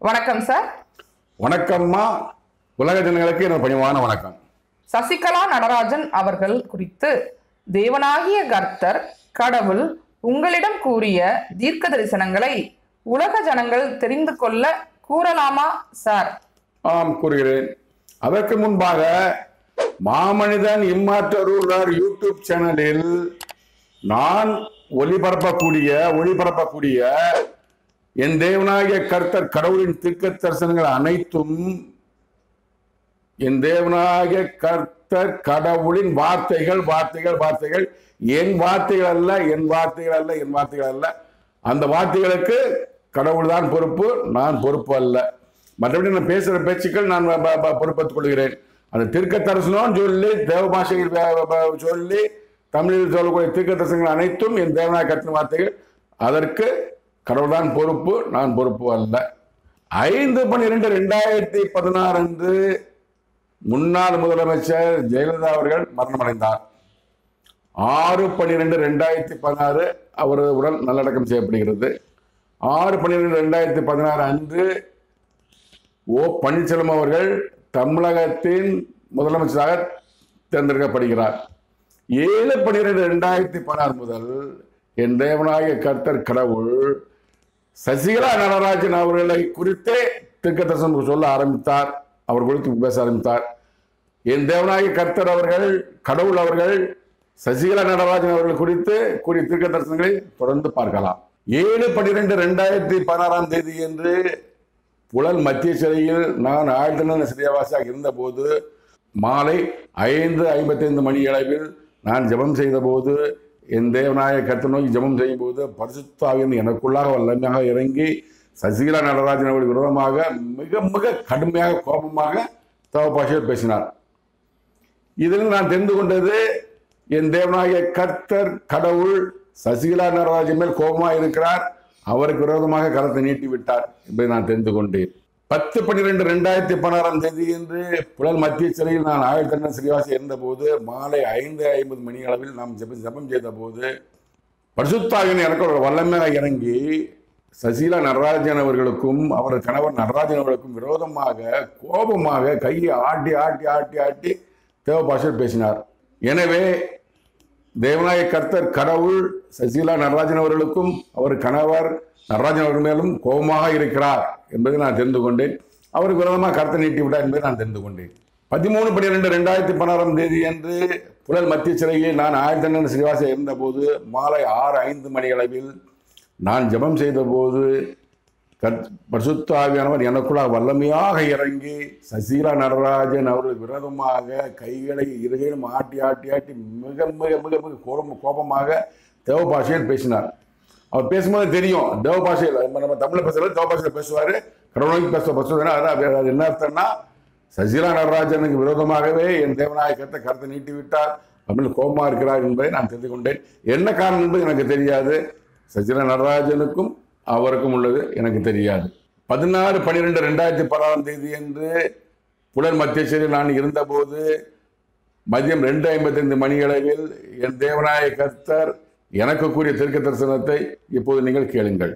வணக்கம் சார் வணக்கம்மா உலக ஜனங்களுக்கு எனது பணிவான வணக்கம் சசிகலா நடராஜன் அவர்கள் குறித்து தேவனாகிய கர்த்தர் கடவுள் உங்களிடம் கூறிய தீர்க்க தரிசனங்களை உலக ஜனங்கள் தெரிந்து கொள்ள கூறலாமா சார் ஆம் கூறுகிறேன் அதற்கு முன்பாக மாமனிதன் இம்மாற்றருளர் யூடியூப் சேனலில் நான் ஒளிபரப்பக்கூடிய ஒளிபரப்பக்கூடிய என் தேவனாகிய கர்த்தர் கடவுளின் தீர்க்க தரிசனங்கள் அனைத்தும் என் தேவனாகிய கர்த்தர் கடவுளின் வார்த்தைகள் வார்த்தைகள் வார்த்தைகள் என் வார்த்தைகள் அல்ல என் வார்த்தைகள் அல்ல என் வார்த்தைகள் அல்ல அந்த வார்த்தைகளுக்கு கடவுள் தான் பொறுப்பு நான் பொறுப்பு அல்ல மற்றபடி நான் பேசுகிற பேச்சுக்கள் நான் ப- ப- ப- பொறுப்பேற்றுக் கொள்கிறேன் அந்த தீர்க்க தரிசனம் சொல்லி தேவ பாஷையில் ப- ப- சொல்லி தமிழில் சொல்லக்கூடிய தீர்க்க தரிசனங்கள் அனைத்தும் என் தேவனாய கத்தின வார்த்தைகள் அதற்கு கடவுள் தான் பொறுப்பு நான் பொறுப்பு அல்ல ஐந்து பன்னிரெண்டு ரெண்டாயிரத்தி பதினாறு அன்று முன்னாள் முதலமைச்சர் ஜெயலலிதா அவர்கள் மரணமடைந்தார் ஆறு பன்னிரெண்டு ரெண்டாயிரத்தி பதினாறு அவரது உடல் நல்லடக்கம் செய்யப்படுகிறது ஆறு பன்னிரெண்டு ரெண்டாயிரத்தி பதினாறு அன்று ஓ பன்னீர்செல்வம் அவர்கள் தமிழகத்தின் முதலமைச்சராக தேர்ந்தெடுக்கப்படுகிறார் ஏழு பன்னிரெண்டு ரெண்டாயிரத்தி பதினாறு முதல் என் தேவனாகிய கர்த்தர் கடவுள் சசிகலா நடராஜன் அவர்களை குறித்தே திருக்கதர்சனம் சொல்ல ஆரம்பித்தார் அவர் குறித்து பேச ஆரம்பித்தார் என் தேவனாகிய கர்த்தர் அவர்கள் கடவுள் அவர்கள் சசிகலா நடராஜன் அவர்கள் குறித்து கூடிய தீர்க்க தரிசனங்களை தொடர்ந்து பார்க்கலாம் ஏழு பன்னிரெண்டு ரெண்டாயிரத்தி பதினாறாம் தேதி என்று புழல் மத்திய சிறையில் நான் ஆழ்த்தன சிறைவாசியாக இருந்தபோது மாலை ஐந்து ஐம்பத்தைந்து மணி அளவில் நான் ஜெபம் செய்தபோது என் தேவநாய கர்த்தர் நோக்கி ஜெபம் செய்யும் போது பரிசுத்தாவின் எனக்குள்ளாக வல்லமையாக இறங்கி சசிகலா நடராஜன் அவர்கள் விரோதமாக மிக மிக கடுமையாக கோபமாக தவ பாஷையில் பேசினார் இதில் நான் தெரிந்து கொண்டது என் தேவனாகிய கர்த்தர் கடவுள் சசிகலா நடராஜன் மேல் கோபமாக இருக்கிறார் அவருக்கு விரோதமாக கரத்தை நீட்டி விட்டார் என்பதை நான் தெரிந்து கொண்டேன் பத்து பன்னிரெண்டு ரெண்டாயிரத்தி பதினாறாம் தேதி என்று புழல் மத்திய சிறையில் நான் ஆயுள் சிறைவாசி இருந்தபோது மாலை ஐந்து ஐம்பது மணி அளவில் நாம் ஜெபம் ஜெபம் செய்த போது பரிசுத்தாவின் எனக்கு ஒரு வல்லமையாக இறங்கி சசிகலா நடராஜன் அவர்களுக்கும் அவர் கணவர் நடராஜன் அவர்களுக்கும் விரோதமாக கோபமாக கையை ஆட்டி ஆட்டி ஆட்டி ஆட்டி தேவ பாஷையில் பேசினார் எனவே தேவநாய கர்த்தர் கடவுள் சசிகலா நடராஜன் அவர்களுக்கும் அவர் கணவர் நடராஜன் அவர்கள் மேலும் கோபமாக இருக்கிறார் என்பதை நான் தெரிந்து கொண்டேன் அவருக்கு விரோதமாக கருத்தை நீட்டி விட்டார் என்பதை நான் தெரிந்து கொண்டேன் பதிமூணு பன்னிரெண்டு ரெண்டாயிரத்தி பதினாறாம் தேதி அன்று புழல் மத்திய சிறையில் நான் ஆயிரத்தி சிறைவாசியாக இருந்தபோது மாலை ஆறு ஐந்து மணி அளவில் நான் ஜெபம் செய்தபோது கத் பரிசுத்த ஆவியானவர் எனக்குள்ளாக வல்லமையாக இறங்கி சசிகலா நடராஜன் அவர்கள் விரோதமாக கைகளை இருகையிலும் ஆட்டி ஆட்டி ஆட்டி மிக மிக மிக மிக கோபம் கோபமாக தேவ பாஷையில் பேசினார் அவர் பேசும்போது தெரியும் தேவ பாஷையில் நம்ம நம்ம தமிழில் பேசுறது தேவ பாஷையில் பேசுவார் கடவுளைக்கு பேச பேசுவார் அதான் அது என்ன அர்த்தம்னா சசிகலா நடராஜனுக்கு விரோதமாகவே என் தேவநாயகத்தை கருத்தை நீட்டி விட்டார் தமிழ் கோபமாக இருக்கிறார் என்பதை நான் தெரிந்து கொண்டேன் என்ன காரணம் என்பது எனக்கு தெரியாது சசிகலா நடராஜனுக்கும் அவருக்கும் உள்ளது எனக்கு தெரியாது பதினாறு பன்னிரெண்டு ரெண்டாயிரத்தி பதினாறாம் தேதி என்று புலர் மத்திய சிறையில் நான் இருந்தபோது மதியம் ரெண்டு ஐம்பத்தைந்து மணியளவில் என் தேவநாய கர்த்தர் எனக்கு கூறிய தெற்கு தரிசனத்தை இப்போது நீங்கள் கேளுங்கள்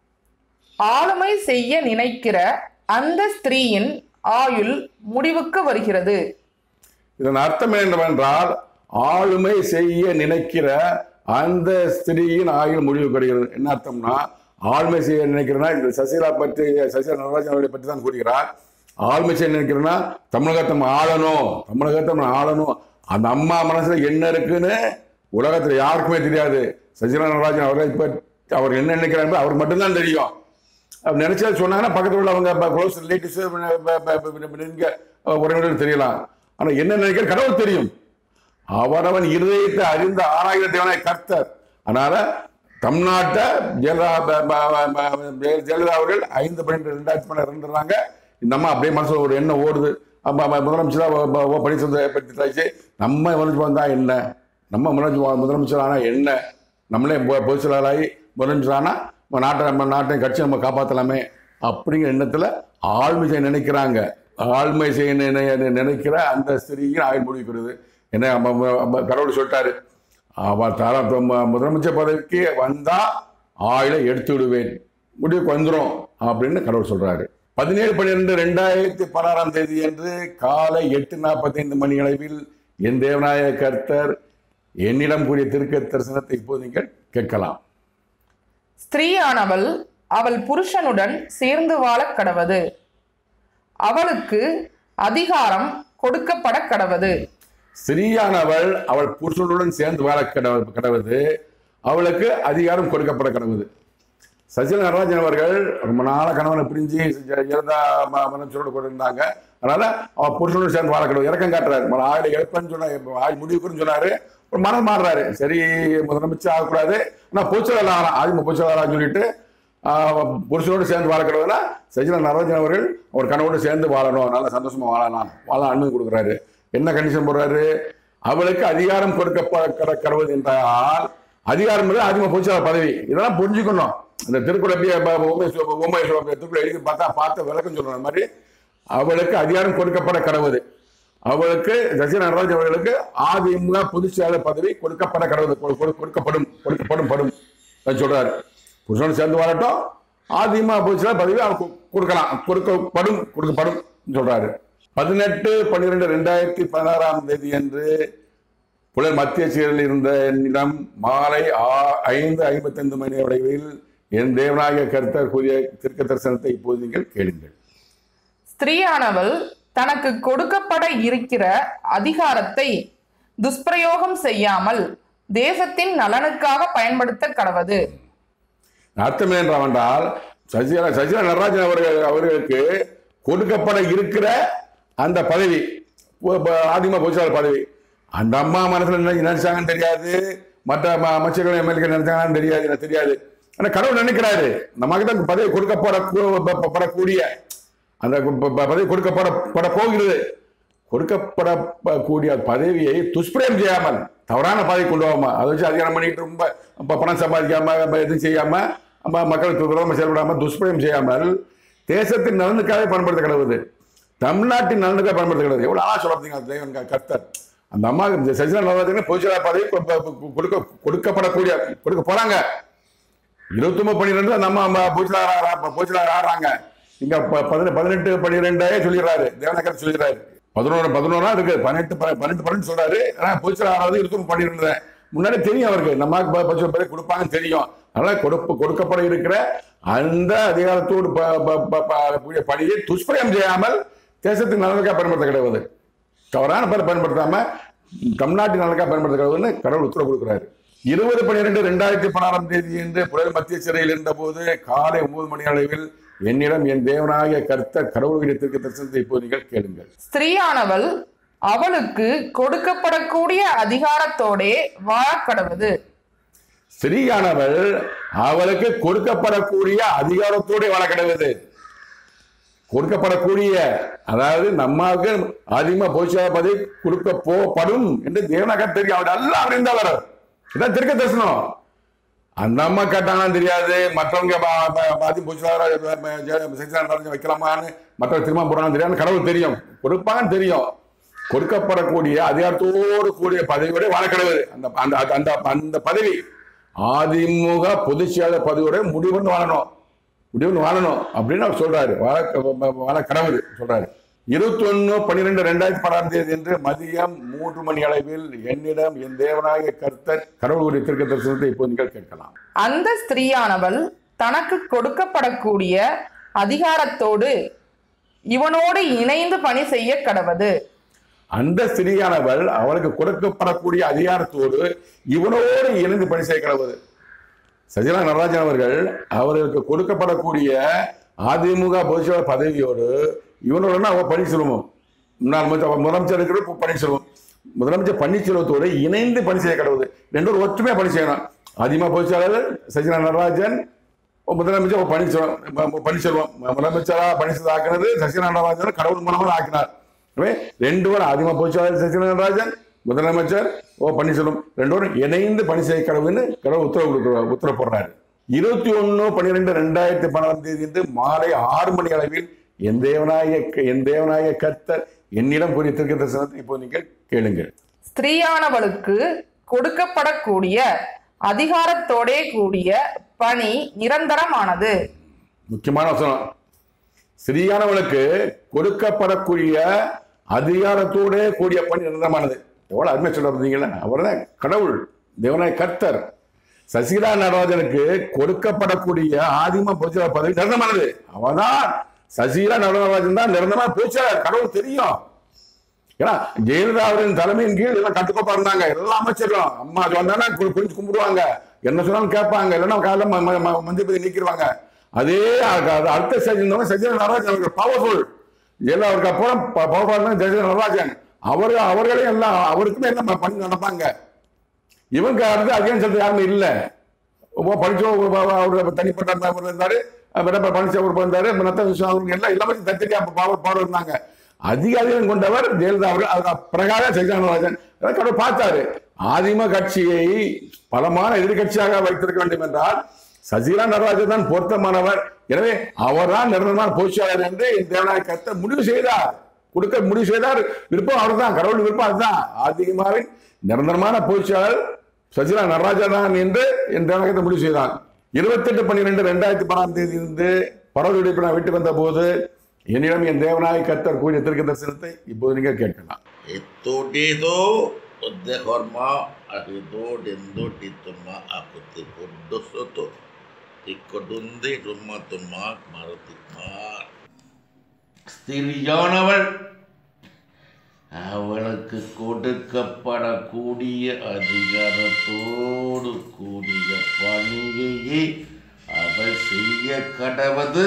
ஆளுமை செய்ய நினைக்கிற அந்த ஸ்திரீயின் ஆயுள் முடிவுக்கு வருகிறது இதன் அர்த்தம் என்னவென்றால் ஆளுமை செய்ய நினைக்கிற அந்த ஸ்திரீயின் ஆயுள் முடிவு பெறுகிறது என்ன அர்த்தம்னா ஆளுமை செய்ய நினைக்கிறேன்னா இந்த சசிகலா பற்றி சசிகலா நடராஜன் அவர்களை பற்றி தான் கூறுகிறார் ஆளுமை செய்ய நினைக்கிறேன்னா தமிழகத்தை நம்ம ஆளணும் தமிழகத்தை நம்ம ஆளணும் அந்த அம்மா மனசுல என்ன இருக்குன்னு உலகத்துல யாருக்குமே தெரியாது சசிகலா நடராஜன் அவரை பற்றி அவர் என்ன நினைக்கிறார் என்பது அவருக்கு மட்டும்தான் தெரியும் அப்படி நினைச்சா சொன்னாங்கன்னா பக்கத்துல உள்ளவங்க க்ளோஸ் ரிலேட்டிவ்ஸ் இங்க உறவினர்கள் தெரியலாம் ஆனா என்ன நினைக்கிற கடவுள் தெரியும் அவரவன் இருதயத்தை அறிந்த ஆராய்ந்த தேவனாய் கர்த்தர் அதனால தமிழ்நாட்டை ஜெயலலிதா ப- ப- ப- ப- ஜெயலலிதா அவர்கள் ஐந்து பன்னெண்டு ரெண்டாயிரத்தி பன்னெண்டு இருந்துறாங்க இந்த அம்மா அப்படியே மனசுல ஒரு எண்ணம் ஓடுது அப்ப அப்ப முதலமைச்சரா ஓ- ஓ- ஓ பன்னீர்செல்வத்தை பற்றி நம்ம முதலமைச்சர் வந்தா என்ன நம்ம முதலமைச்சர் முதலமைச்சர் ஆனா என்ன நம்மளே பொ- பொதுச் செயலாளராகி முதலமைச்சர் ஆனா நம்ம நாட்டை நம்ம நாட்டை கட்சி நம்ம காப்பாற்றலாமே அப்படிங்கிற எண்ணத்துல ஆழ்மை செய்ய நினைக்கிறாங்க ஆழ்மை செய்ய நினை- நினைக்கிற அந்த ஸ்திரீயின் ஆயுள் முடிக்கிறது என்ன நம்ம- நம்ம கடவுள் சொல்லிட்டாரு அவள் தர ம- முதலமைச்சர் பதவிக்கு வந்தா ஆயுளை எடுத்து விடுவேன் முடிவுக்கு வந்துடும் அப்படின்னு கடவுள் சொல்றாரு பதினேழு பன்னிரெண்டு ரெண்டாயிரத்தி பதினாறாம் தேதி அன்று காலை எட்டு நாற்பத்தைந்து மணி அளவில் என் தேவநாய கர்த்தர் என்னிடம் கூறிய திருக்க தரிசனத்தை இப்போது நீங்கள் கேட்கலாம் ஸ்திரீயானவள் அவள் புருஷனுடன் சேர்ந்து வாழக் கடவது அவளுக்கு அதிகாரம் கொடுக்கப்பட கடவது ஸ்திரீயானவள் அவள் புருஷனுடன் சேர்ந்து வாழ கடவு கடவுது அவளுக்கு அதிகாரம் கொடுக்கப்பட கடவுது சசிகலா நடராஜன் அவர்கள் ரொம்ப நாள கணவனை பிரிஞ்சு ஜ- இறந்தா ம- மனசோடு கூட இருந்தாங்க அதனால அவ புருஷனோடு சேர்ந்து வாழ கடவுள் இறக்கம் காட்டுறாரு மன ஆளை எழுப்பன்னு சொன்னாரு ஆள் முடிவுக்குன்னு சொன்னாரு ஒரு மனம் மாறுறாரு சரி முதலமைச்சர் ஆகக்கூடாது ஆனால் பூச்சலாளர் ஆகலாம் ஆதிம பூச்சலாளர் சொல்லிட்டு ஆஹ், புருஷனோடு சேர்ந்து வாழ கடவுளா சசிகலா நடராஜன் அவர்கள் அவர் கணவனோடு சேர்ந்து வாழணும் நல்ல சந்தோஷமா வாழலாம் வாழ அண்ணன் கொடுக்குறாரு என்ன கண்டிஷன் போடுறாரு அவளுக்கு அதிகாரம் கொடுக்கப்பட கடவுள் என்றால் அதிகாரம் என்பது ஆதிம பொதுச்செயலாளர் பதவி இதெல்லாம் புரிஞ்சுக்கணும் இந்த திருக்குறள் அப்படியே ப- ப- உண்மை சொ- உண்மை சொ- திருக்குறள் எழுதி பார்த்தா பார்த்த விளக்கம் சொல்ற மாதிரி அவளுக்கு அதிகாரம் கொடுக்கப்பட கடவுது அவளுக்கு சசி நடராஜ் அவர்களுக்கு அதிமுக பொதுச் செயலாளர் பதவி கொடுக்கப்பட கடவுது கொடு- கொடு- கொடுக்கப்படும் கொடுக்கப்படும் படும் அது சொல்றாரு புருஷனோடு சேர்ந்து வாழட்டும் அதிமுக பொதுச் செயலாளர் பதவி அவர் கு- கொடுக்கலாம் கொடுக்கப்படும் கொடுக்கப்படும் சொல்றாரு பதினெட்டு பன்னிரெண்டு ரெண்டாயிரத்தி பதினாறாம் தேதி அன்று புலர் மத்திய சீரில் இருந்த என்னிடம் மாலை ஆ- ஐந்து ஐம்பத்தைந்து மணி அளவில் என் தேவநாயக கர்த்தர் கூறிய திருக்க தரிசனத்தை இப்போது நீங்கள் கேளுங்கள் ஸ்திரீயானவள் தனக்கு கொடுக்கப்பட இருக்கிற அதிகாரத்தை துஷ்பிரயோகம் செய்யாமல் தேசத்தின் நலனுக்காக பயன்படுத்த கடவது அர்த்தம் என்றால் சசிகலா சசிகலா நடராஜன் அவர்கள் அவர்களுக்கு கொடுக்கப்பட இருக்கிற அந்த பதவி ஒ- ப- அதிமுக பொதுச்செயலாளர் பதவி அந்த அம்மா மனசுல என்ன நினைச்சாங்கன்னு தெரியாது மற்ற ம- அமைச்சர்கள் எம்எல்ஏ நினைச்சாங்கன்னு தெரியாது எனக்கு தெரியாது ஆனா கடவுள் நினைக்கிறாரு நமக்கு தான் பதவி கொடுக்கப்பட கூ- ப- ப- படக்கூடிய அந்த ப- ப- பதவி கொடுக்கப்பட பட போகிறது கொடுக்கப்படக்கூடிய பதவியை துஷ்பிரயம் செய்யாமல் தவறான பதவி கொண்டு போகாம அதை வச்சு அதிகாரம் பண்ணிட்டு ரொம்ப ப- பணம் சம்பாதிக்காம ப- எதுவும் செய்யாம ம- மக்களுக்கு விரோதமாக செயல்படாம துஷ்பிரயம் செய்யாமல் தேசத்தின் நலனுக்காக பயன்படுத்த கிடவுது தமிழ்நாட்டின் நலனுக்காக பயன்படுத்த கிடவுது எவ்வளவு ஆளா சொல்றீங்க அந்த தேவன் க- கர்த்தர் அந்த அம்மா இந்த சசிகலா நடராஜன் பொதுச்செயலாளர் பதவி கொ- கொ- கொடுக்க கொடுக்கப்படக்கூடிய கொடுக்க போறாங்க இருபத்தி ஒன்பது பன்னிரெண்டு நம்ம பூச்சலார் பூச்சலார் ஆடுறாங்க இங்க ப- பதினெட்டு பதினெட்டு பன்னிரெண்டே சொல்லிடுறாரு தேவநகர் சொல்லிடுறாரு பதினோரு பதினோரா இருக்கு பதினெட்டு ப- பன்னெண்டு பன்னெண்டு சொல்றாரு ஆனா பூச்சலார் ஆறாவது இருபத்தி பன்னிரெண்டு முன்னாடி தெரியும் அவருக்கு நம்ம பட்ச பேர் கொடுப்பாங்கன்னு தெரியும் அதனால கொடுப்பு கொடுக்கப்பட இருக்கிற அந்த அதிகாரத்தோடு ப- ப- ப- ப- கூடிய பணியை துஷ்பிரயம் செய்யாமல் தேசத்தின் நலனுக்காக பயன்படுத்த கிடையாது தவறான பேர் பயன்படுத்தாம தமிழ்நாட்டின் நலனுக்காக பயன்படுத்த கிடையாதுன்னு கடவுள் உத்தரவு கொடுக்கிறாரு இருபது பன்னிரெண்டு ரெண்டாயிரத்தி பதினாறாம் தேதி என்று புலர் மத்திய சிறையில் இருந்தபோது காலை ஒன்பது மணி அளவில் என்னிடம் என் தேவனாகிய கர்த்தர் கடவுள் இடத்திற்கு தரிசனத்தை இப்போது நீங்கள் கேளுங்கள் ஸ்திரீயானவள் அவளுக்கு கொடுக்கப்படக்கூடிய அதிகாரத்தோடே வாழக் கடவது ஸ்திரீயானவள் அவளுக்கு கொடுக்கப்படக்கூடிய அதிகாரத்தோடு வாழ கிடையாது கொடுக்கப்படக்கூடிய அதாவது நம்மாவுக்கு அதிகமா போஷா பதவி கொடுக்க போப்படும் என்று தேவனாக தெரியும் அவர் எல்லாம் அறிந்தவர் இதான் திருக்க தரிசனம் அந்த அம்மா கேட்டாங்கன்னு தெரியாது மற்றவங்க பா- பா- பாதி பூச்சி வைக்கலாமான்னு மற்றவங்க திரும்ப போறாங்கன்னு தெரியாது கடவுள் தெரியும் கொடுப்பாங்கன்னு தெரியும் கொடுக்கப்படக்கூடிய அதிகாரத்தோடு கூடிய பதவியோட வாழ கிடையாது அந்த அந்த அந்த- அந்த அந்த பதவி அதிமுக பொதுச் செயலாளர் பதவியோட முடிவுன்னு வாழணும் முடிவுன்னு வாழணும் அப்படின்னு அவர் சொல்றாரு வாழ வாழ கடவுள் சொல்றாரு இருபத்தி ஒன்னு பன்னிரெண்டு ரெண்டாயிரத்தி பதினாறாம் தேதி என்று மதியம் மூன்று மணி அளவில் என்னிடம் என் தேவனாகிய கர்த்தர் கடவுள் ஒரு திருக்க தரிசனத்தை இப்போ நீங்கள் கேட்கலாம் அந்த ஸ்திரீயானவள் தனக்கு கொடுக்கப்படக்கூடிய அதிகாரத்தோடு இவனோடு இணைந்து பணி செய்ய கடவது அந்த ஸ்திரீயானவள் அவளுக்கு கொடுக்கப்படக்கூடிய அதிகாரத்தோடு இவனோடு இணைந்து பணி செய்ய கடவுது சஜிலா நடராஜன் அவர்கள் அவர்களுக்கு கொடுக்கப்படக்கூடிய அதிமுக பொதுச்செயலாளர் பதவியோடு இவனோட அவ பன்னீர்செல்வம் முன்னாள் முதலமைச்சர் முதலமைச்சர் இருக்கிற இப்ப பன்னீர்செல்வம் முதலமைச்சர் பன்னீர்செல்வத்தோடு இணைந்து பணி செய்ய கடவுது ரெண்டு பேரும் ஒற்றுமையா பணி செய்யணும் அதிமுக பொதுச்செயலாளர் சஜிலா நடராஜன் முதலமைச்சர் பன்னீர்செல்வம் ம- பன்னீர்செல்வம் முதலமைச்சரா பன்னீர்செல்வம் ஆக்கினது சசிகலா நடராஜன் கடவுள் மூலமாக ஆக்கினார் எனவே ரெண்டு பேரும் அதிமுக பொதுச்செயலாளர் சசிகலா நடராஜன் முதலமைச்சர் ஓ பன்னீர்செல்வம் ரெண்டு பேரும் இணைந்து பணி செய்ய கடவுள்னு கடவுள் உத்தரவு கொடுக்கிறார் உத்தரவு போடுறாரு இருபத்தி ஒன்னு பன்னிரெண்டு ரெண்டாயிரத்தி பதினாறாம் தேதி என்று மாலை ஆறு மணி அளவில் என் தேவனாய என் தேவனாய கர்த்தர் என்னிடம் கூறிய திருக்க தரிசனத்தை இப்போ நீங்கள் கேளுங்கள் ஸ்திரீயானவளுக்கு கொடுக்கப்படக்கூடிய அதிகாரத்தோடே கூடிய பணி நிரந்தரமானது முக்கியமான வசனம் ஸ்திரீயானவளுக்கு கொடுக்கப்படக்கூடிய அதிகாரத்தோட கூடிய பணி நிரந்தரமானது எவ்வளவு அருமை சொல்ல பார்த்தீங்களா அவர் தான் கடவுள் தேவனாய் கர்த்தர் சசிகலா நடராஜனுக்கு கொடுக்கப்படக்கூடிய ஆதிம பொதுச்செயலாளர் பதவி நிரந்தரமானது அவதான் சசிகலா நடராஜன் தான் நிரந்தரமா பொதுச்செயலாளர் கடவுள் தெரியும் ஏன்னா ஜெயலலிதா அவரின் தலைமையின் கீழ் எல்லாம் கட்டுக்கோப்பா இருந்தாங்க எல்லா அமைச்சரும் அம்மா சொன்னா புரிஞ்சு கும்பிடுவாங்க என்ன சொன்னாலும் கேட்பாங்க இல்லைன்னா காலைல ம- ம- ம- மந்திரி நீக்கிடுவாங்க அதே அ- அது அடுத்த ஸ்டேஜ் இருந்தவங்க சஜிதா நடராஜன் அவர்கள் பவர்ஃபுல் ஜெயலலிதா அவருக்கு அப்புறம் பவர்ஃபுல் ஜெயலலிதா நடராஜன் அவர் அவர்களே எல்லாம் அவருக்குமே எல்லாம் ப- பண்ணி நடப்பாங்க இவங்க அடுத்து அகைன் சொல்றது யாருமே இல்லை படிச்சோ அவர் தனிப்பட்ட அவர் இருந்தாரு விடப்ப பழனிசாமி இருந்தாரு நத்த விஸ்வநாதன் எல்லாம் எல்லாமே தனித்தனியா பவர் பவர் இருந்தாங்க அதிகாரிகள் கொண்டவர் ஜெயலலிதா அவர்கள் அதுக்கு பிரகார சசிகலாராஜன் கடவுள் பார்த்தாரு ஆதிம கட்சியை பலமான எதிர்கட்சியாக வைத்திருக்க வேண்டும் என்றால் சசிகலா நடராஜன் தான் பொருத்தமானவர் எனவே அவர்தான் நிரந்தரமான பொதுச்செயலாளர் என்று இந்த தேவநாயக கர்த்தர் முடிவு செய்தார் கொடுக்க முடிவு செய்தார் விருப்பம் அவர்தான் கடவுள் விருப்பம் அதுதான் ஆதிகமாவின் நிரந்தரமான பொதுச்செயலாளர் சசிகலா நடராஜன் தான் என்று என் தேவநாயகத்தை முடிவு செய்தான் இருபத்தெட்டு பன்னிரெண்டு ரெண்டாயிரத்தி பத்தாம் தேதி இருந்து பரவலுடைய நான் விட்டு வந்த போது என்னிடம் என் தேவநாயக கர்த்தர் கூறிய திருக்க தரிசனத்தை இப்போது நீங்க கேட்கலாம் Estudido de forma arido dendo dituma akuti kudusoto இக்கொடுந்து ரும்மத்துமா மரத்திமார் ஸ்திரியானவள் அவளுக்கு கொடுக்கப்படக்கூடிய அதிகாரத்தோடு கூடிய பணியையே அவள் செய்ய கடவது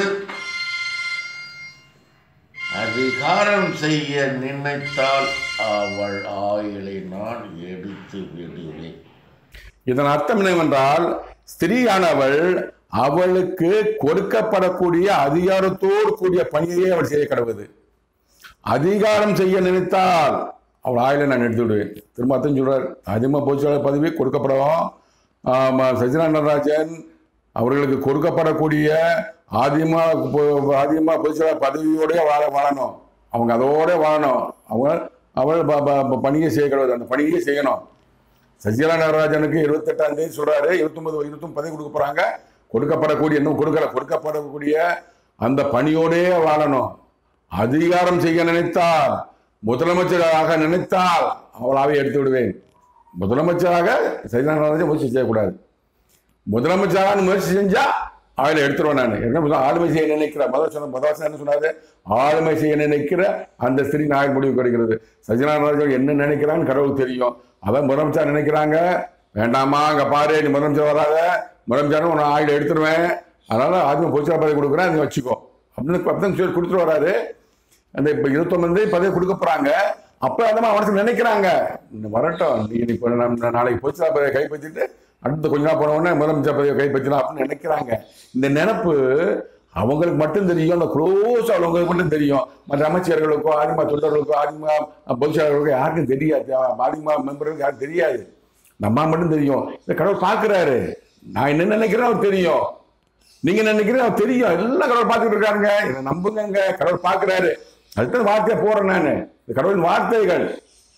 அதிகாரம் செய்ய நினைத்தால் அவள் ஆயுளை நான் எடுத்து விடுவேன் இதன் அர்த்தம் என்னவென்றால் ஸ்திரீயானவள் அவளுக்கு கொடுக்கப்படக்கூடிய அதிகாரத்தோடு கூடிய பணியையே அவள் செய்ய கடவுது அதிகாரம் செய்ய நினைத்தால் அவள் ஆயில நான் எடுத்து விடுவேன் திரும்ப அர்த்தம் சொல்றார் அதிகமாக பொதுச்செயலாளர் பதவி கொடுக்கப்படும் ஆமா, சசிகலா நடராஜன் அவர்களுக்கு கொடுக்கப்படக்கூடிய ஆதிமா பொ- ஆதிமா பொதுச்செயலாளர் பதவியோடய வாழ வாழணும் அவங்க அதோட வாழணும் அவங்க அவள் ப- ப- ப- பணியை செய்ய கடவுது அந்த பணியை செய்யணும் சசிகலா நடராஜனுக்கு இருபத்தெட்டாம் தேதி சொல்றாரு இருபத்தொன்பது இருபத்தொன்பது பதவி கொடுக்க போறாங்க கொடுக்கப்படக்கூடிய இன்னும் கொடுக்கல கொடுக்கப்படக்கூடிய அந்த பணியோடே வாழணும் அதிகாரம் செய்ய நினைத்தால் முதலமைச்சராக நினைத்தால் அவளாவே எடுத்து விடுவேன் முதலமைச்சராக சசிகலா நடராஜன் முயற்சி செய்யக்கூடாது முதலமைச்சராக முயற்சி செஞ்சா அவளை எடுத்துருவேன் நான் என்ன சொல்ல, ஆளுமை செய்ய நினைக்கிற மதம் சொன்ன மதவாசன் என்ன சொன்னாரு ஆளுமை செய்ய நினைக்கிற அந்த ஸ்திரீ நாயக முடிவு கிடைக்கிறது சஜினா நடராஜன் என்ன நினைக்கிறான்னு கடவுள் தெரியும் அதான் முதலமைச்சர் நினைக்கிறாங்க வேண்டாமா அங்க பாரு நீ முதலமைச்சர் வராத முதலமைச்சர் உன்னை ஆயுள் எடுத்துருவேன் அதனால ஆத்ம பொதுச்சா பதவி கொடுக்குறேன் நீ வச்சுக்கோ அப்படின்னு அப்படின்னு சொல்லி கொடுத்துட்டு வராரு அந்த இப்ப இருபத்தொன்பது பதவி கொடுக்க போறாங்க அப்ப அந்த மாதிரி மனசு நினைக்கிறாங்க இன்னும் வரட்டும் நீ இப்ப நம்ம நாளைக்கு பொதுச்சா பதவியை கைப்பற்றிட்டு அடுத்த கொஞ்ச நாள் போன உடனே முதலமைச்சர் பதவியை கைப்பற்றலாம் அப்படின்னு நினைக்கிறாங்க இந்த நினைப்பு அவங்களுக்கு மட்டும் தெரியும் அந்த க்ளோஸ் அவங்களுக்கு மட்டும் தெரியும் மற்ற அமைச்சர்களுக்கோ ஆதிமா தொண்டர்களுக்கோ ஆதிமா பொதுச்செயலாளர்களுக்கோ யாருக்கும் தெரியாது ஆதிமா மெம்பர்களுக்கு யாருக்கும் தெரியாது நம்ம மட்டும் தெரியும் இந்த கடவுள் பார்க்கிறாரு நான் என்ன நினைக்கிறேன் அவர் தெரியும் நீங்க நினைக்கிறீங்க அவர் தெரியும் எல்லாம் கடவுள் பார்த்துட்டு இருக்காருங்க இதை நம்புங்க கடவுள் பார்க்கிறாரு அடுத்த வார்த்தையை போறேன் நான் இந்த கடவுளின் வார்த்தைகள்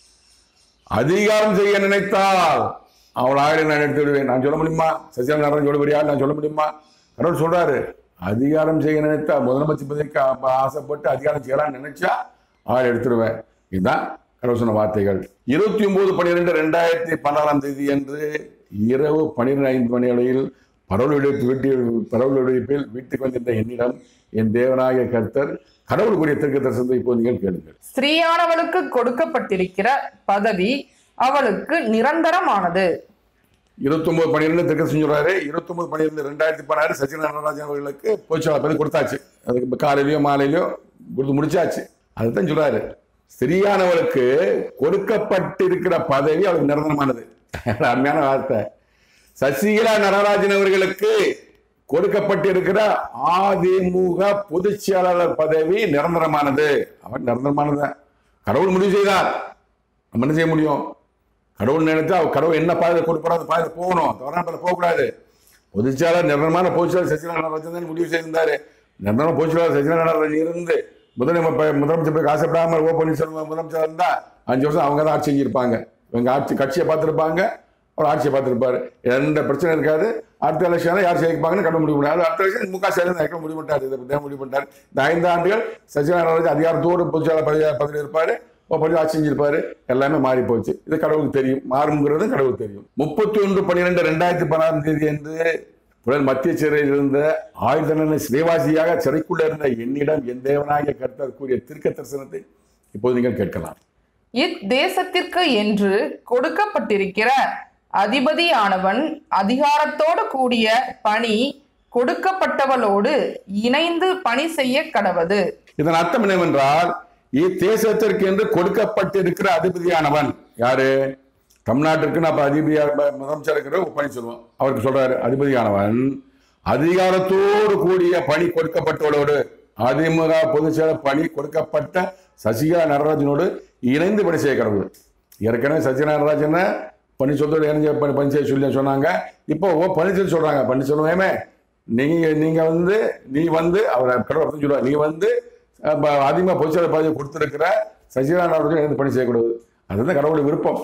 அதிகாரம் செய்ய நினைத்தால் அவள் ஆயிரம் நான் எடுத்து விடுவேன் நான் சொல்ல முடியுமா சசிகலா நடராஜன் சொல்ல முடியாது நான் சொல்ல முடியுமா கடவுள் சொல்றாரு அதிகாரம் செய்ய நினைத்தா முதலமைச்சர் பதவிக்கு ஆ- ஆசைப்பட்டு அதிகாரம் செய்யலாம்னு நினைச்சா ஆள் எடுத்துடுவேன் இதுதான் கடவுள் சொன்ன வார்த்தைகள் இருபத்தி ஒன்பது பன்னிரெண்டு ரெண்டாயிரத்தி பன்னெண்டாம் தேதி அன்று இரவு பன்னிரெண்டு ஐந்து மணி அளவில் பரவலுடைய வீட்டில் பரவலுடைய வீட்டுக்கு வந்திருந்த என்னிடம் என் தேவனாகிய கர்த்தர் கடவுளுக்குரிய தெற்கு தரிசனத்தை இப்போது நீங்கள் கேளுங்கள் ஸ்திரீயானவளுக்கு கொடுக்கப்பட்டிருக்கிற பதவி அவளுக்கு நிரந்தரமானது இருபத்தொன்பது பன்னிரெண்டு தெற்கு செஞ்சுறாரு இருபத்தொன்பது பன்னிரெண்டு ரெண்டாயிரத்தி பதினாறு சச்சின் நடராஜன் அவர்களுக்கு பொதுச்செயலாளர் பதவி கொடுத்தாச்சு அதுக்கு இப்ப காலையிலயோ மாலையிலயோ கொடுத்து முடிச்சாச்சு அதுதான் சொல்றாரு ஸ்திரியானவளுக்கு கொடுக்கப்பட்டிருக்கிற பதவி அவளுக்கு நிரந்தரமானது அருமையான வார்த்தை சசிகலா நடராஜன் அவர்களுக்கு கொடுக்கப்பட்டிருக்கிற அதிமுக பொதுச் செயலாளர் பதவி நிரந்தரமானது அவன் நிரந்தரமானது கடவுள் முடிவு செய்தார் நம்ம என்ன செய்ய முடியும் கடவுள் நினைச்சா அவர் கடவுள் என்ன பாதை கொடுப்பாரோ அந்த பாதை போகணும் தவறான பாதை போகக்கூடாது பொதுச்செயலாளர் நிரந்தரமான பொதுச்செயலாளர் சசிகலா நடராஜன் தான் முடிவு செய்திருந்தாரு நிரந்தரமான பொதுச்செயலாளர் சசிகலா நடராஜன் இருந்து முதலமைச்சர் முதலமைச்சர் போய் ஆசைப்படாம ஓ பன்னீர்செல்வம் முதலமைச்சர் இருந்தா அஞ்சு வருஷம் அவங்க தான் ஆட்சி செஞ்சிருப்பாங்க இவங்க ஆட்சி கட்சியை பார்த்திருப்பாங்க அவர் ஆட்சியை பார்த்துருப்பாரு எந்த பிரச்சனை இருக்காது அடுத்த எலெக்ஷனில் யார் ஜெயிப்பாங்கன்னு கண்டு முடிவு பண்ணாரு அடுத்த எலெக்ஷன் முக ஸ்டாலின் இருக்க முடிவு பண்ணிட்டாரு இதை பத்தி முடிவு பண்ணிட்டாரு இந்த ஐந்து ஆண்டுகள் சச்சிதானந்த அதிகாரத்தோடு பொதுச்செயலாளர் பதவி பதவி இருப்பாரு பதவி ஆட்சி செஞ்சிருப்பாரு எல்லாமே மாறி போச்சு இது கடவுளுக்கு தெரியும் மாறுங்கிறது கடவுளுக்கு தெரியும் முப்பத்தி ஒன்று பன்னிரெண்டு ரெண்டாயிரத்தி பதினாறாம் தேதி என்று புலன் மத்திய சிறையில் இருந்த ஆயுதன சிறைவாசியாக சிறைக்குள்ள இருந்த என்னிடம் என் தேவனாகிய கர்த்தர் கூறிய திருக்க தரிசனத்தை இப்போது நீங்கள் கேட்கலாம் இத்தேசத்திற்கு என்று கொடுக்கப்பட்டிருக்கிற அதிபதியானவன் அதிகாரத்தோடு கூடிய பணி கொடுக்கப்பட்டவளோடு இணைந்து பணி செய்ய கடவது இதன் அர்த்தம் என்னவென்றால் இத்தேசத்திற்கு என்று கொடுக்கப்பட்டிருக்கிற அதிபதியானவன் யாரு தமிழ்நாட்டிற்கு நம்ம அதிபதியா முதலமைச்சர் இருக்கிற ஒரு பணி சொல்லுவோம் அவருக்கு சொல்றாரு அதிபதியானவன் அதிகாரத்தோடு கூடிய பணி கொடுக்கப்பட்டவளோடு அதிமுக பொதுச் செயலர் பணி கொடுக்கப்பட்ட சசிகலா நடராஜனோடு இணைந்து பணி செய்ய கடவுள் ஏற்கனவே சசிகலா நடராஜனை பன்னீர்செல்வத்தோடு இணைஞ்ச பணி பணி செய்ய சொல்லி சொன்னாங்க இப்போ ஓ பன்னீர்செல்வம் சொல்றாங்க பன்னீர்செல்வமே நீங்க நீங்க வந்து நீ வந்து அவரை கடவுள் அப்படி சொல்லுவார் நீ வந்து அஹ், ப- அதிமுக பொதுச் செயலர் பதவி கொடுத்திருக்கிற சசிகலா நடராஜன் இணைந்து பணி செய்யக்கூடாது அதுதான் கடவுளுடைய விருப்பம்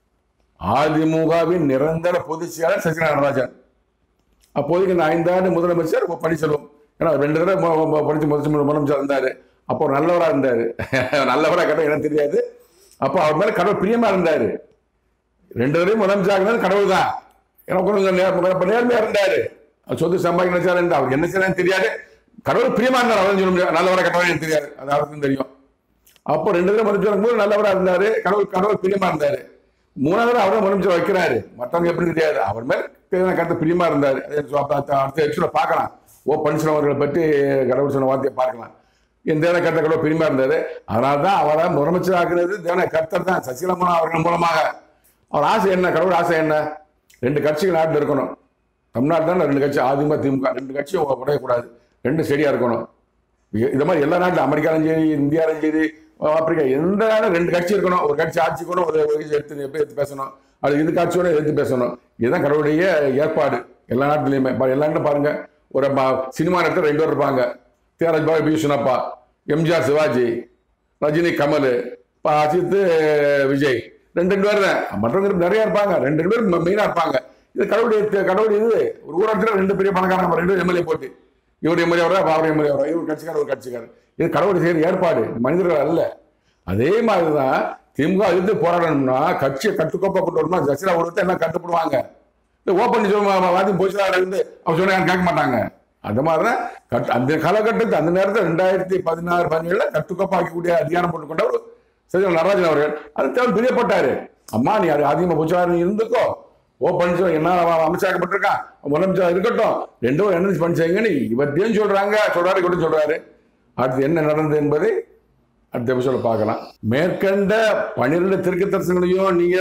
அதிமுகவின் நிரந்தர பொதுச் செயலர் சசிகலா நடராஜன் அப்போதைக்கு இந்த ஐந்தாண்டு முதலமைச்சர் இப்போ பன்னீர்செல்வம் ஏன்னா ரெண்டு தடவை மு- மு- படிச்சு முதலமைச்சர் முதலமைச்சர் இருந்தாரு அப்போ நல்லவரா இருந்தாரு நல்லவரா கேட்டால் எனக்கு தெரியாது அப்போ அவர் மேல கடவுள் பிரியமா இருந்தாரு ரெண்டு தடவையும் முதலமைச்சர் ஆகினது கடவுள் தான் ஏன்னா கொஞ்சம் நே- கொஞ்சம் நேர்மையா இருந்தாரு அவர் சொத்து சம்பாதிக்க நினைச்சாரு இருந்தா அவர் என்ன செய்யறான்னு தெரியாது கடவுள் பிரியமா இருந்தார் அவரும் சொல்ல முடியாது நல்லவரா கெட்டவரா எனக்கு தெரியாது அது அவருக்கும் தெரியும் அப்போ ரெண்டு தடவை முதலமைச்சர் போது நல்லவரா இருந்தாரு கடவுள் கடவுள் பிரியமா இருந்தாரு மூணாவது அவரை முதலமைச்சர் வைக்கிறாரு மற்றவங்க எப்படி தெரியாது அவர் மேல் தேவையான கருத்து பிரியமா இருந்தாரு அது எனக்கு அப்ப அடுத்த அடுத்த எபிசோட பார்க்கலாம் ஓ பன்னீர்செல்வம் அவர்களை பற்றி கடவுள் சொன்ன வார்த்தையை பார்க்கலாம் என் தேவன கருத்தை கடவுள் பிரியமா இருந்தாரு அதனால தான் அவரை முதலமைச்சர் ஆக்குறது தேவன கர்த்தர் தான் சசிகலா அவர்கள் மூலமாக அவர் ஆசை என்ன கடவுள் ஆசை என்ன ரெண்டு கட்சிகள் நாட்டில் இருக்கணும் தமிழ்நாட்டில் ரெண்டு கட்சி அதிமுக திமுக ரெண்டு கட்சியும் உடையக்கூடாது ரெண்டு செடியா இருக்கணும் இ- இது மாதிரி எல்லா நாட்டிலும் அமெரிக்காலும் சரி இந்தியாவிலும் சரி ஆப்பிரிக்கா எந்த நாடும் ரெண்டு கட்சி இருக்கணும் ஒரு கட்சி ஆட்சி கூட ஒரு ஒரு கட்சி எடுத்து எப்படி எடுத்து பேசணும் அது இது காட்சியோட எடுத்து பேசணும் இதுதான் கடவுளுடைய ஏற்பாடு எல்லா நாட்டிலையுமே பா- எல்லா நாட்டிலும் பாருங்க ஒரு ம- சினிமா நேரத்தில் ரெண்டு பேர் இருப்பாங்க தியாகராஜ் பாபு பீஷனப்பா எம்ஜிஆர் சிவாஜி ரஜினி கமல் ப- அஜித் விஜய் ரெண்டு ரெண்டு பேர் தான் மற்றவங்க நிறைய இருப்பாங்க ரெண்டு ரெண்டு பேர் மெயினாக இருப்பாங்க இது கடவுளுடைய தே- கடவுளுடைய இது ஒரு ஊராட்சியில் ரெண்டு பெரிய பணக்காரங்க ரெண்டு எம்எல்ஏ போட்டு இவர் எம்எல்ஏ வரா அவர் எம்எல்ஏ வரா இவர் கட்சிக்காரர் ஒரு கட்சிக்காரர் இது கடவுள் செய்கிற ஏற்பாடு மனிதர்கள் அல்ல அதே மாதிரி தான் திமுக எதிர்த்து போராடணும்னா கட்சியை கட்டுக்கோப்பா கொண்டு வரணும்னா ஜசிரா ஒருத்தர் எல்லாம் கட்டுப்படுவாங்க இந்த ஓப்பன் சொல்லுவாங்க வாதி போச்சுல இருந்து அவர் சொன்னா கேட்க மாட்டாங்க அந்த மாதிரி தான் கட் அந்த காலகட்டத்தில் அந்த நேரத்தில் ரெண்டாயிரத்தி பதினாறு பதினேழுல கட்டுக்கோப்பாக்கக்கூடிய அதிகாரம் போட்டுக்கொண்டவர் சரி நடராஜன் அவர்கள் அது தேவை பிரியப்பட்டாரு அம்மா நீ அது அதிகமாக போச்சாரு நீ இருந்துக்கோ ஓ பஞ்சம் என்ன அவன் அமைச்சாக்கப்பட்டிருக்கான் முதலமைச்சர் இருக்கட்டும் ரெண்டும் என்ன பண்ணி செய்யுங்கன்னு இவர்த்தையும் சொல்றாங்க சொல்றாரு கூட சொல்றாரு அடுத்து என்ன நடந்தது என்பதை அடுத்த எபிசோட பார்க்கலாம் மேற்கண்ட பன்னிரெண்டு திருக்கு தரிசனங்களையும் நீங்க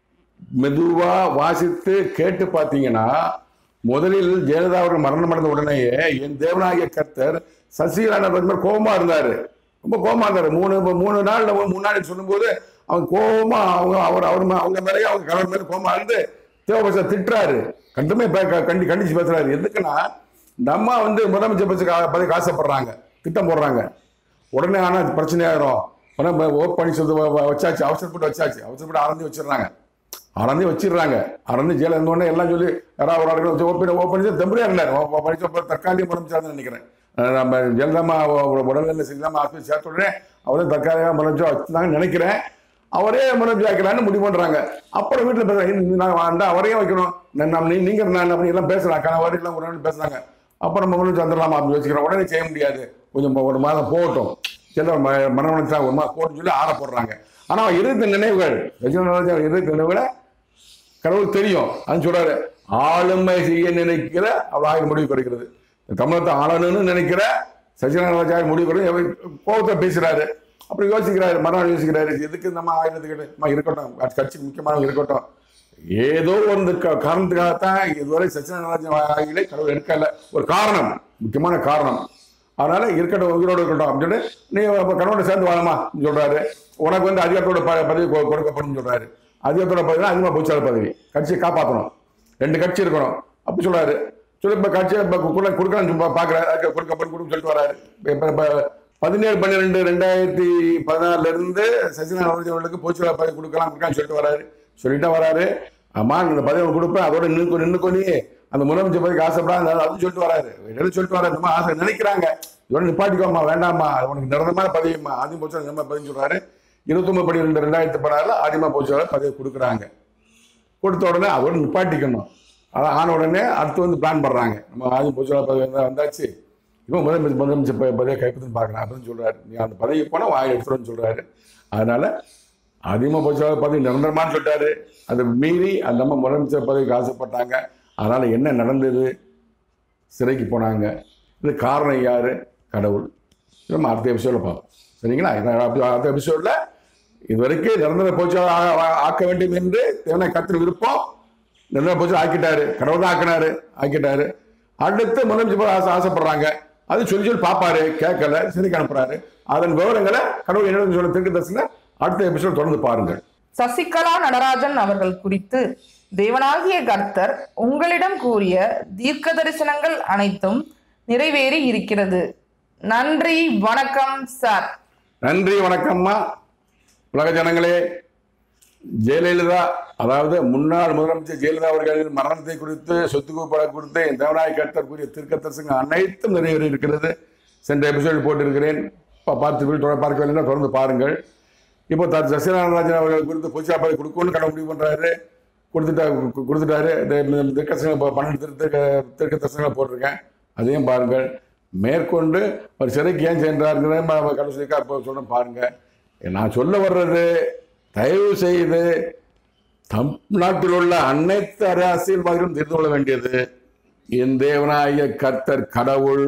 மெதுவா வாசித்து கேட்டு பார்த்தீங்கன்னா முதலில் ஜெயலலிதா அவர்கள் மரணம் அடைந்த உடனேயே என் தேவனாகிய கர்த்தர் சசிகலா நடராஜன் கோபமா இருந்தாரு ரொம்ப கோபமா இருந்தாரு மூணு மூணு நாள் மூணு நாளைக்கு சொல்லும்போது அவங்க கோபமா அவங்க அவர் அவர் மே- அவங்க மேலேயே அவங்க கணவர் மேலே கோபமா இருந்து தேவபச திட்டுறாரு கண்டுமே பே- க- கண்டி கண்டிச்சு பேசுறாரு எதுக்குன்னா இந்த அம்மா வந்து முதலமைச்சர் பதவி பதவிக்கு ஆசைப்படுறாங்க திட்டம் போடுறாங்க உடனே ஆனால் அது பிரச்சனையாயிரும் உடனே ஓப் பண்ணி சொல்லி வ- வ- வச்சாச்சு அவசரப்பட்டு வச்சாச்சு அவசரப்பட்டு ஆரம்பி வச்சிடுறாங்க ஆரம்பி வச்சிடுறாங்க ஆரம்பி ஜெயில இருந்தோடனே எல்லாம் சொல்லி யாராவது ஒரு ஆளுக்கு ஓப்பன் ஓப்பன் தெம்பரியா இருந்தார் படிச்ச தற்காலிக முதலமைச்சர் நினைக்கிறேன் அஹ் நம்ம ஜெயலலிதா உடல்நிலை சரியில்லாம ஆஸ்பத்திரி சேர்த்த உடனே அவரே தற்காலிக முதலமைச்சர் வச்சுருந்தாங்கன்னு நினைக்கிறேன் அவரே முதலமைச்சர் வைக்கலான்னு முடிவு பண்றாங்க அப்புறம் வீட்டில் பேசுறாங்க நான் வேண்டா அவரையும் வைக்கணும் நான் நம்ம நீ- நீங்க நான் அப்படி எல்லாம் பேசுறாங்க கணவர் எல்லாம் ஒரு நாள் பேசுறாங்க அப்புறம் நம்ம முதலமைச்சர் வந்துடலாமா அப்படின்னு யோசிக்கிறோம் உடனே செய்ய முடியாது கொஞ்சம் ஒரு மாதம் போகட்டும் சில மனவனத்தா ஒரு மாதம் போகணும்னு சொல்லி ஆற போடுறாங்க ஆனா அவன் இருந்த நினைவுகள் ரஜினி இருந்த நினைவுகளை கடவுள் தெரியும் அது சொல்றாரு ஆளுமை செய்ய நினைக்கிற அவள் ஆயுள் முடிவு குறைக்கிறது தமிழத்தை ஆளணும்னு நினைக்கிற சச்சிதானந்த முடிவு குறை கோபத்தை பேசுறாரு அப்புறம் யோசிக்கிறாரு மறுநாள் யோசிக்கிறாரு எதுக்கு நம்ம ஆயிரத்துக்கிட்ட அம்மா இருக்கட்டும் கட்சிக்கு முக்கியமானவங்க இருக்கட்டும் ஏதோ ஒரு க- காரணத்துக்காகத்தான் இதுவரை சச்சிதானந்த ஆகிலே கடவுள் எடுக்கல ஒரு காரணம் முக்கியமான காரணம் அதனால இருக்கட்டும் உயிரோடு இருக்கட்டும் அப்படின்னு சொல்லி நீ அப்ப கணவனை சேர்ந்து வாழமா சொல்றாரு உனக்கு வந்து அதிகாரத்தோட ப- பதவி கொ- கொடுக்கப்படும் சொல்றாரு அதிகாரத்தோட பதவி அதிகமாக பொதுச்சாளர் பதவி கட்சியை காப்பாற்றணும் ரெண்டு கட்சி இருக்கணும் அப்படி சொல்றாரு சொல்லி இப்போ கட்சியை இப்போ கூட கொடுக்கலாம்னு பார்க்குறாரு அதுக்கு கொடுக்கப்படும் கொடுன்னு சொல்லிட்டு வராரு இப்போ இப்போ பதினேழு பன்னிரெண்டு ரெண்டாயிரத்தி பதினாறுல இருந்து சசிகலா அவர்களுக்கு பொதுச்செயலாளர் பதவி கொடுக்கலாம் கொடுக்கலாம்னு சொல்லிட்டு வராரு சொல்லிட்டு வராரு அம்மா இந்த பதவி உனக்கு கொடுப்பேன் அதோட நின்று நின்று கொண்டு அந்த முதலமைச்சர் பதவிக்கு ஆசைப்படாத அது சொல்லிட்டு வராரு என்ன சொல்லிட்டு வராரு இந்த மாதிரி ஆசை நினைக்கிறாங்க இதோட நிப்பாட்டிக்கோமா வேண்டாம்மா அது உனக்கு நிரந்தரமான பதவிமா ஆதிமா போச்சு அந்த மாதிரி பதவி சொல்றாரு இருபத்தொன்பது படி ரெண்டு ரெண்டாயிரத்தி பதினாறுல ஆதிமா போச்சு பதவி கொடுக்குறாங்க கொடுத்த உடனே அதோட நிப்பாட்டிக்கணும் அதான் ஆன உடனே அடுத்து வந்து பிளான் பண்றாங்க நம்ம ஆதி போச்சு பதவி வந்தா- வந்தாச்சு இவன் முதலமைச்சர் முதலமைச்சர் ப- பதவியை கைப்பற்றி பார்க்கலாம் அப்படின்னு சொல்றாரு நீ அந்த பதவி போனால் வாய் எடுத்துருன்னு சொல்றாரு அதனால அதிகமாக போச்சு பதவி நிரந்தரமான்னு சொல்லிட்டாரு அதை மீறி அந்த அம்மா முதலமைச்சர் பதவிக்கு ஆசைப்பட்டாங்க அதனால என்ன நடந்தது சிறைக்கு போனாங்க இது காரணம் யாரு கடவுள் இது நம்ம அடுத்த எபிசோடில் பார்ப்போம் சரிங்களா இதான் அப்படி அடுத்த எபிசோடில் இது வரைக்கும் நிரந்தர போச்சு ஆக்க வேண்டும் என்று தேவனை கத்திர விருப்பம் நிரந்தர போச்சு ஆக்கிட்டாரு கடவுள் தான் ஆக்கினாரு ஆக்கிட்டாரு அடுத்து முதலமைச்சர் போய் ஆசை ஆசைப்படுறாங்க அது சொல்லி சொல்லி பார்ப்பாரு கேட்கல சிறைக்கு அனுப்புறாரு அதன் விவரங்களை கடவுள் என்ன சொல்ல திருக்கு தரிசன அடுத்த எபிசோட் தொடர்ந்து பாருங்கள் சசிகலா நடராஜன் அவர்கள் குறித்து தேவனாகிய கர்த்தர் உங்களிடம் கூறிய தீர்க்க தரிசனங்கள் அனைத்தும் நிறைவேறி இருக்கிறது நன்றி வணக்கம் சார் நன்றி வணக்கம்மா உலக ஜனங்களே ஜெயலலிதா அதாவது முன்னாள் முதலமைச்சர் ஜெயலலிதா அவர்களின் மரணத்தை குறித்து சொத்து குவிப்பட குறித்து என் தேவநாய கர்த்தர் கூறிய திருக்கத்தரசுங்க அனைத்தும் நிறைவேறி இருக்கிறது சென்ற எபிசோடு போட்டிருக்கிறேன் இப்போ பார்த்து வீடு தொடர் பார்க்கவில்லைன்னா தொடர்ந்து பாருங்கள் இப்போ த சசிநாராஜன் அவர்கள் குறித்து பொதுச்சா பதவி கொடுக்கணும்னு கடை முடிவு பண்ணுறாரு கொடுத்துட்டா கு- கொடுத்துட்டாரு திருக்கத்தரசங்க பன்னெண்டு திரு திரு- திருக்கத்தரசங்களை போட்டிருக்கேன் அதையும் பாருங்கள் மேற்கொண்டு ஒரு சிறைக்கு ஏன் சென்றாருங்கிறத கடைசிக்கா இப்போ சொல்றேன் பாருங்க நான் சொல்ல வர்றது தயவு செய்து தமிழ்நாட்டில் உள்ள அனைத்து அரசியல்வாதிகளும் தெரிந்து கொள்ள வேண்டியது என் தேவனாய கர்த்தர் கடவுள்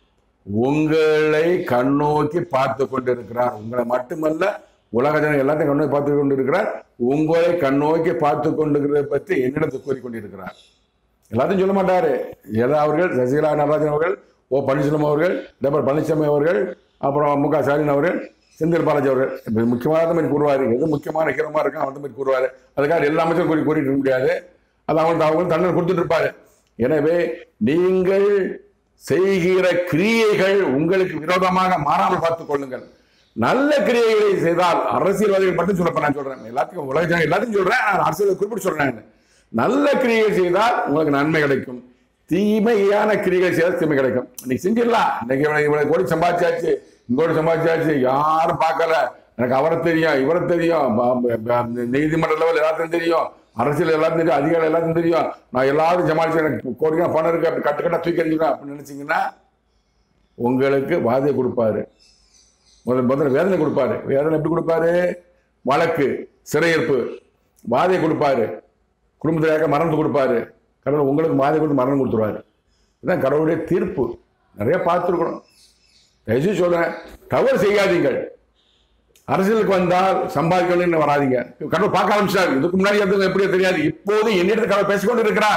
உங்களை கண்ணோக்கி பார்த்து கொண்டிருக்கிறார் உங்களை மட்டுமல்ல உலக ஜனம் எல்லாத்தையும் கண்ணோக்கி பார்த்து கொண்டிருக்கிறார் உங்களை கண்ணோக்கி பார்த்து கொண்டிருக்கிறதை பற்றி என்னிடத்தில் கூறிக்கொண்டிருக்கிறார் எல்லாத்தையும் சொல்ல மாட்டாரு ஏதா அவர்கள் சசிகலா நடராஜன் அவர்கள் ஓ பன்னீர்செல்வம் அவர்கள் டபர் பழனிசாமி அவர்கள் அப்புறம் மு க ஸ்டாலின் அவர்கள் செந்தில் பாலாஜி அவர்கள் இப்ப முக்கியமான மாதிரி கூறுவார் எது முக்கியமான ஹீரோமா இருக்கும் அந்த மாதிரி கூறுவார் அதுக்காக எல்லா அமைச்சரும் கூறி கூறிட்டு இருக்க முடியாது அது அவங்க அவங்க தண்டனை கொடுத்துட்டு இருப்பாரு எனவே நீங்கள் செய்கிற கிரியைகள் உங்களுக்கு விரோதமாக மாறாமல் பார்த்துக் கொள்ளுங்கள் நல்ல கிரியைகளை செய்தால் அரசியல்வாதிகள் மட்டும் சொல்லப்ப நான் சொல்றேன் எல்லாத்துக்கும் உலக ஜனம் எல்லாத்தையும் சொல்றேன் நான் அரசியல் குறிப்பிட்டு சொல்றேன் நல்ல கிரியைகள் செய்தால் உங்களுக்கு நன்மை கிடைக்கும் தீமையான கிரியைகள் செய்தால் தீமை கிடைக்கும் இன்னைக்கு செஞ்சிடலாம் இன்னைக்கு இவ்வளவு இவ்வளவு கோடி சம்பாதிச்சாச்சு இங்கோடி சம்பாதிச்சாச்சு யாரும் பார்க்கல எனக்கு அவரை தெரியும் இவரை தெரியும் ப- ப- ப- நீதிமன்ற லெவல் எல்லாத்தையும் தெரியும் அரசியல் எல்லாத்தையும் தெரியும் அதிகாரம் எல்லாத்தையும் தெரியும் நான் எல்லாரும் சமாளிச்சு எனக்கு கோடிக்கணக்கான பணம் இருக்கு அப்படி கட்டு கட்டா தூக்கி எறிஞ்சிடுவேன் அப்படின்னு நினைச்சீங்கன்னா உங்களுக்கு வாதியை கொடுப்பாரு முதல்ல முதல்ல வேதனை கொடுப்பாரு வேதனை எப்படி கொடுப்பாரு வழக்கு சிறையிருப்பு வாதியை கொடுப்பாரு குடும்பத்திலாக மரணத்தை கொடுப்பாரு கடவுள் உங்களுக்கு வாதியை கொடுத்து மரணம் கொடுத்துருவாரு இதுதான் கடவுளுடைய தீர்ப்பு நிறைய பார்த்துருக்கணும் தயவுசெய்து சொல்றேன் தவறு செய்யாதீங்கள் அரசியலுக்கு வந்தால் சம்பாதிக்கணும்னு வராதீங்க கடவுள் பார்க்க ஆரம்பிச்சார் இதுக்கு முன்னாடி இருந்தது எப்படியோ தெரியாது இப்போது என்னிடத்தில் கடவுள் பேசிக்கொண்டு இருக்கிறார்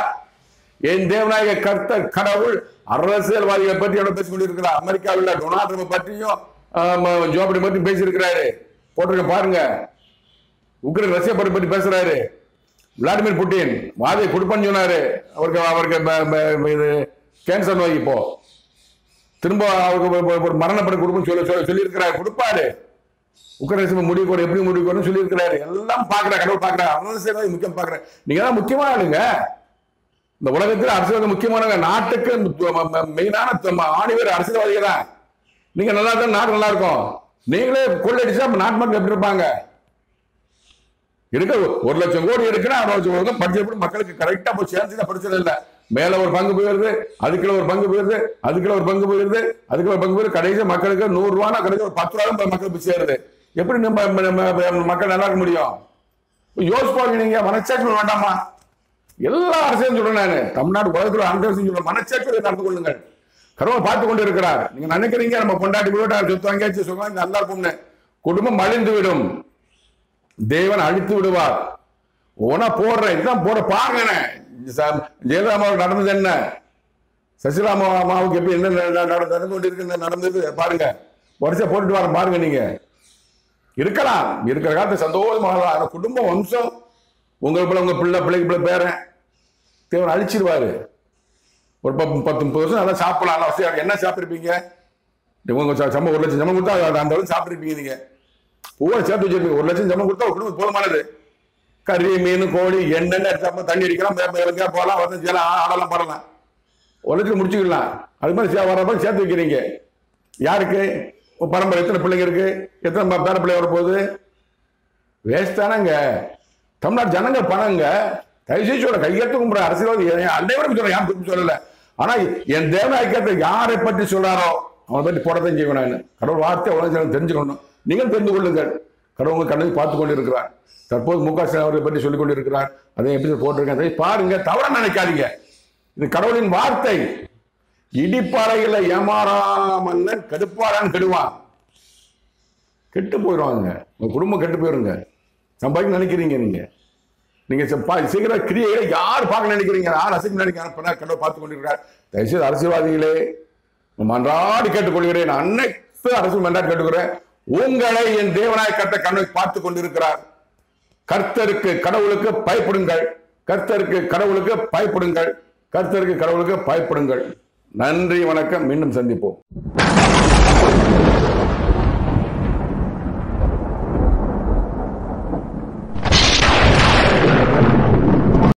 என் தேவநாயக கர்த்தர் கடவுள் அரசியல்வாதிகளை பற்றி எவ்வளவு பேசிக் கொண்டிருக்கிறார் அமெரிக்காவில் டொனால்ட் ட்ரம்ப் பற்றியும் ஆமா, ஜோ பைடன் பற்றியும் பேசியிருக்கிறாரு போட்டிருக்க பாருங்க உக்ரைன் ரஷ்யா பற்றி பற்றி பேசுறாரு விளாடிமிர் புட்டின் வாதை கொடுப்பேன்னு சொன்னாரு அவருக்கு அவருக்கு ப- ப- இது கேன்சர் நோய் இப்போ திரும்ப அவருக்கு ஒரு- ஒரு- ஒரு மரணப்பட கொடுப்பேன்னு சொல்லி சொல்லி சொல்லியிருக்கிறாரு கொடுப்பாரு உக்ரைன் முடிவு கூட எப்படி முடிவு கூட சொல்லியிருக்கிறாரு எல்லாம் பாக்குற கடவுள் பாக்குற அரசியல் முக்கியம் பாக்குறேன் நீங்க தான் முக்கியமான ஆளுங்க இந்த உலகத்தில் அரசியல் முக்கியமான நாட்டுக்கு மெயினான ஆணிவர் அரசியல்வாதிகள் தான் நீங்க நல்லா இருந்தா நாடு நல்லா இருக்கும் நீங்களே கொள்ளடிச்சா அப்ப நாட்டு மக்கள் எப்படி இருப்பாங்க இருக்க ஒரு லட்சம் கோடி இருக்குன்னா அறுபது லட்சம் கோடி படிச்ச மக்களுக்கு கரெக்டா போய் சேர்ந்து படிச்சது இல்ல மேல ஒரு பங்கு போயிருது அதுக்குள்ள ஒரு பங்கு போயிருது அதுக்குள்ள ஒரு பங்கு போயிருது அதுக்குள்ள ஒரு பங்கு போயிருது கடைசி மக்களுக்கு நூறு ரூபானா கடைசி ஒரு பத்து ரூபா மக்கள் போய் சேருது எப்படி நம்ம நம்ம- நம்ம மக்கள் நல்லா இருக்க முடியும் யோசிச்சு பாருங்க நீங்க மனசாட்சி வேண்டாமா எல்லா அரசியலும் சொல்றேன் நானு தமிழ்நாடு உலகத்துல அந்த அரசியல் சொல்றேன் மனசாட்சியோட நடந்து கொள்ளுங்கள் கடவுள் பார்த்து கொண்டு இருக்கிறார் நீங்க நினைக்கிறீங்க நம்ம பொண்டாட்டி போயிட்டு சொத்து வாங்கியாச்சு சொல்லுவாங்க நல்லா இருக்கும்னு குடும்பம் அழிந்து விடும் தேவன் அழித்து விடுவார் ஓனா போடுறேன் இதுதான் போட பாருங்க ச- ஜெயலலிதா அம்மாவுக்கு நடந்தது என்ன சசிகலா அம்மா அம்மாவுக்கு எப்படி என்ன நட- நட- நடந்து கொண்டு இருக்கு நடந்தது பாருங்க வருஷம் போட்டுட்டு வர பாருங்க நீங்க இருக்கலாம் இருக்கிற காலத்து சந்தோஷமா வாழலாம். ஆனா குடும்பம் வம்சம் உங்களுக்கு பிள்ளை உங்க பிள்ளை பிள்ளைக்கு பிள்ளை பேரன் தேவன் அழிச்சிருவாரு ஒரு பத்து பத்து முப்பது வருஷம் நல்லா சாப்பிடலாம் நல்லா வசதியா இருக்கு. என்ன சாப்பிட்டுருப்பீங்க உங்க ச- சம்பளம் ஒரு லட்சம் சம்பளம் கொடுத்தா அது அந்த அளவுக்கு சாப்பிட்டுருப்பீங்க நீங்க ஒவ்வொரு சேர்த்து வச்சிருப்பீங்க ஒரு லட்சம் சம்பளம் கொடுத்தா ஒரு குடும்பம் போதுமானது கறி மீன் கோழி என்னென்ன எடுத்தப்ப தண்ணி அடிக்கலாம் மே- மே- எங்க போகலாம் வந்து செய்யலாம் ஆடலாம் பாடலாம் ஒரு லட்சம் முடிச்சுக்கலாம் அது மாதிரி சே- வரப்ப சேர்த்து வைக்கிறீங்க யாருக்கு உங்க பரம்பரை எத்தனை பிள்ளைங்க இருக்கு எத்தனை பே- பேர பிள்ளை வரப்போகுது வேஸ்ட் தானங்க தமிழ்நாடு ஜனங்க பணங்க தயவுசெய்து சொல்ல கையெழுத்து கும்பிட அரசியல்வாதி அன்றைவரும் சொல்ல யாரும் திருப்பி சொல்லல ஆனா என் தேவநாயக்கத்தை யாரை பற்றி சொல்றாரோ அவனை பற்றி போடத்தான் செய்வேன் நான் கடவுள் வார்த்தை உலகம் தெரிஞ்சுக்கணும் நீங்கள் தெரிந்து கொள்ளுங்கள் கடவுள் உங்க கண்ணை பார்த்து கொண்டு இருக்கிறார் தற்போது மு க ஸ்டாலின் அவர்களை பற்றி சொல்லிக் கொண்டிருக்கிறார் அதை எப்படி போட்டிருக்கேன் அதை பாருங்க தவற நினைக்காதீங்க இது கடவுளின் வார்த்தை இடிப்பாறைகளை ஏமாறாமன்னன் கடுப்பாடான் கெடுவான் கெட்டு போயிடுவாங்க உங்க குடும்பம் கெட்டு போயிருங்க சம்பாதிக்க நினைக்கிறீங்க நீங்க நீங்க சப்பா- சீக்கிரம் கிரியைகளை யார் பார்க்க நினைக்கிறீங்க யார் அசைக்க நினைக்கிறாங்க கடவுள் பார்த்து கொண்டிருக்கிறார் தயவுசெய்து அரசியல்வாதிகளே மன்றாடி கேட்டுக்கொள்கிறேன் அனைத்து அரசு மன்றாடி கேட்டுக்கிறேன் உங்களை என் தேவனாய கட்ட கண்ணை பார்த்து கொண்டிருக்கிறார் கர்த்தருக்கு கடவுளுக்கு பயப்படுங்கள் கர்த்தருக்கு கடவுளுக்கு பயப்படுங்கள் கர்த்தருக்கு கடவுளுக்கு பயப்படுங்கள் நன்றி வணக்கம் மீண்டும் சந்திப்போம்